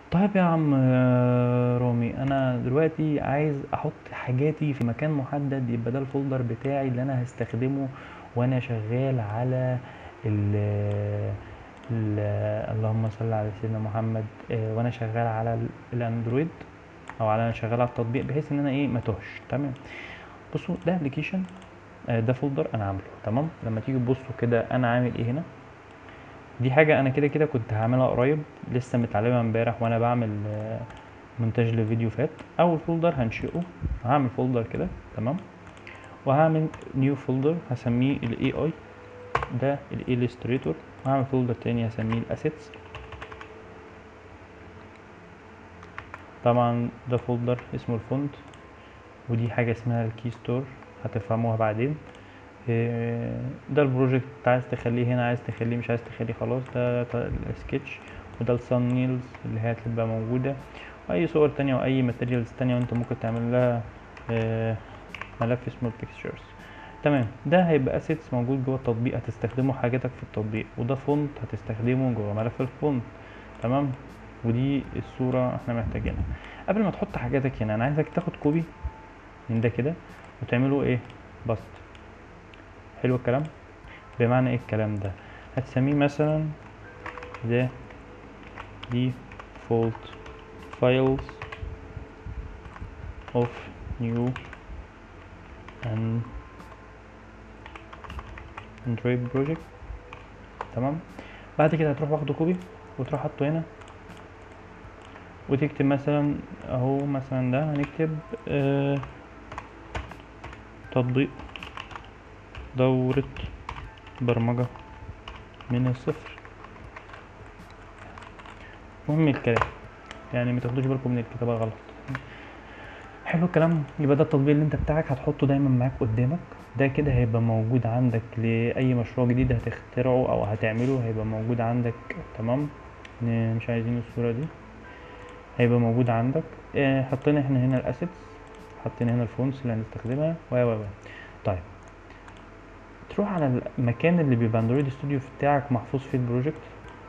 طيب يا عم آه، رامي انا دلوقتي عايز احط حاجاتي في مكان محدد يبقى ده الفولدر بتاعي اللي انا هستخدمه وانا شغال على ال ال اللهم صل على سيدنا محمد آه، وانا شغال على ال- الاندرويد او على انا شغال على التطبيق بحيث ان انا ايه ما توهش تمام بصوا ده ابلكيشن ده فولدر انا عامله تمام لما تيجي تبصوا كده انا عامل ايه هنا دي حاجة أنا كده كده كنت هعملها قريب لسه متعلمها امبارح وأنا بعمل آه، مونتاج لفيديو فات أول فولدر هنشئه هعمل فولدر كده تمام وهعمل نيو فولدر هسميه ال AI ده ال Illustrator وهعمل فولدر تاني هسميه الأسيتس طبعا ده فولدر اسمه الفونت ودي حاجة اسمها الكي ستور هتفهموها بعدين إيه، ده البروجكت انت عايز تخليه هنا عايز تخليه مش عايز تخليه خلاص ده ده السكتش وده الثامبنيلز اللي هي هتبقى موجودة واي صور تانية واي ماتيريالز تانية وانت ممكن تعمل لها آه، ملف اسمه pictures تمام ده هيبقى اسيتس موجود جوه التطبيق هتستخدمه حاجاتك في التطبيق وده فونت هتستخدمه جوه ملف الفونت تمام ودي الصورة احنا محتاجينها قبل ما تحط حاجاتك هنا انا عايزك تاخد كوبي من ده كده وتعمله ايه بسط حلو الكلام بمعنى ايه الكلام ده هتسميه مثلا ده default files of new and android project تمام بعد كده هتروح واخده كوبي وتروح حاطه هنا وتكتب مثلا اهو مثلا ده هنكتب آه تطبيق دورة برمجة من الصفر مهم الكلام يعني ما تاخدوش بالكم من الكتابة غلط حلو الكلام يبقى ده التطبيق اللي انت بتاعك هتحطه دايما معاك قدامك ده كده هيبقى موجود عندك لأي مشروع جديد هتخترعه أو هتعمله هيبقى موجود عندك تمام ن- مش عايزين الصورة دي هيبقى موجود عندك اه، حطينا احنا هنا الاسيتس حطينا هنا الفونتس اللي هنستخدمها و و و طيب تروح على المكان اللي بيبقى اندرويد ستوديو بتاعك محفوظ فيه البروجكت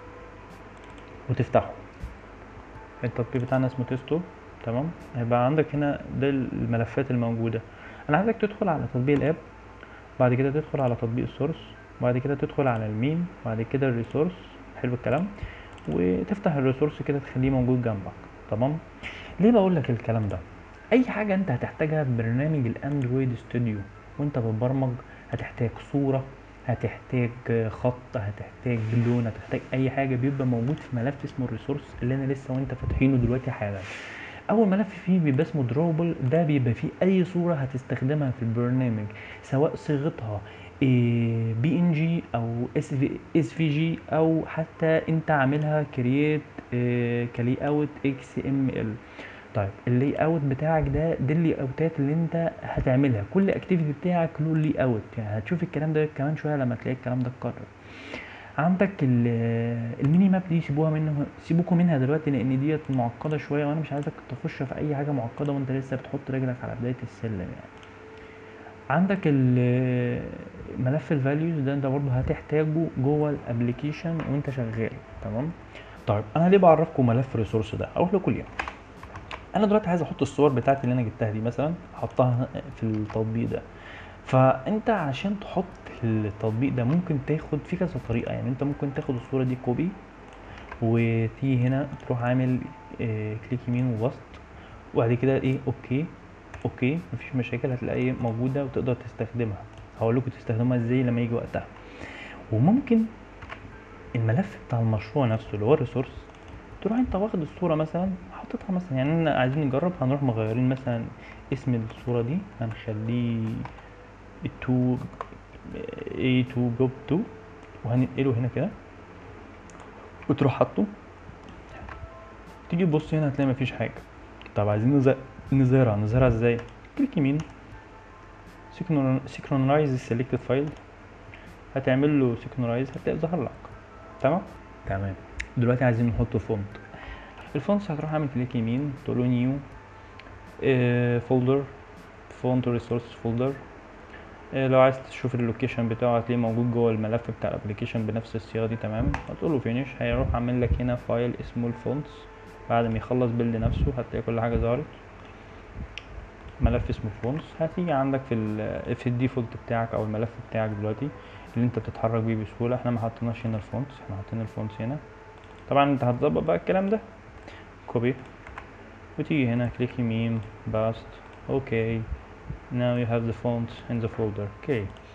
وتفتحه التطبيق بتاعنا اسمه تيستو تمام هيبقى عندك هنا ده الملفات الموجودة انا عايزك تدخل على تطبيق الاب بعد كده تدخل على تطبيق السورس بعد كده تدخل على المين بعد كده الريسورس حلو الكلام وتفتح الريسورس كده تخليه موجود جنبك تمام ليه بقول لك الكلام ده اي حاجه انت هتحتاجها في برنامج الاندرويد ستوديو وانت بتبرمج هتحتاج صوره هتحتاج خط هتحتاج لون هتحتاج اي حاجه بيبقى موجود في ملف اسمه الريسورس اللي انا لسه وانت فاتحينه دلوقتي حالا اول ملف فيه بيبقى اسمه دروبل ده بيبقى فيه اي صوره هتستخدمها في البرنامج سواء صيغتها بي ان جي او اس في جي او حتى انت عاملها كرييت كلي اوت اكس ام ال طيب اللي اوت بتاعك ده دي اللي اوتات اللي انت هتعملها كل اكتيفيتي بتاعك له لي اوت يعني هتشوف الكلام ده كمان شويه لما تلاقي الكلام ده اتكرر عندك ال- الميني ماب دي سيبوها منه سيبوكوا منها دلوقتي لان ديت معقده شويه وانا مش عايزك تخش في اي حاجه معقده وانت لسه بتحط رجلك على بدايه السلم يعني عندك ال- ملف الفاليوز ده انت برضه هتحتاجه جوه الابلكيشن وانت شغال تمام طيب انا ليه بعرفكم ملف ريسورس ده اقول لكم ليه انا دلوقتي عايز احط الصور بتاعتي اللي انا جبتها دي مثلا احطها في التطبيق ده فانت عشان تحط التطبيق ده ممكن تاخد في كذا طريقه يعني انت ممكن تاخد الصوره دي كوبي وتيجي هنا تروح عامل آه، كليك يمين وبسط وبعد كده ايه اوكي اوكي مفيش مشاكل هتلاقي موجوده وتقدر تستخدمها هقول لكم تستخدمها ازاي لما يجي وقتها وممكن الملف بتاع المشروع نفسه اللي هو الريسورس تروح انت واخد الصوره مثلا حاططها مثلا يعني احنا عايزين نجرب هنروح مغيرين مثلا اسم الصوره دي هنخليه 2 A2 جوب 2 وهننقله هنا كده وتروح حاطه تيجي تبص هنا هتلاقي مفيش حاجه طب عايزين نز- نظهرها نظهرها ازاي كليك يمين سيكرونايز السيلكتد فايل هتعمل له سيكرونايز هتلاقي ظهر لك تمام تمام دلوقتي عايزين نحط فونت الفونت هتروح عامل كليك يمين تقول له نيو فولدر فونت ريسورس فولدر لو عايز تشوف اللوكيشن بتاعه هتلاقيه موجود جوه الملف بتاع الابلكيشن بنفس الصيغه دي تمام هتقول له فينيش هيروح عامل لك هنا فايل اسمه الفونتس بعد ما يخلص بيلد نفسه هتلاقي كل حاجه ظهرت ملف اسمه فونتس هتيجي عندك في ال في الديفولت بتاعك او الملف بتاعك دلوقتي اللي انت بتتحرك بيه بسهوله احنا ما حطيناش هنا الفونتس احنا حاطين الفونتس هنا طبعا انت هتظبط بقى الكلام ده كوبي وتيجي هنا كليك يمين باست اوكي now you have the fonts in the folder okay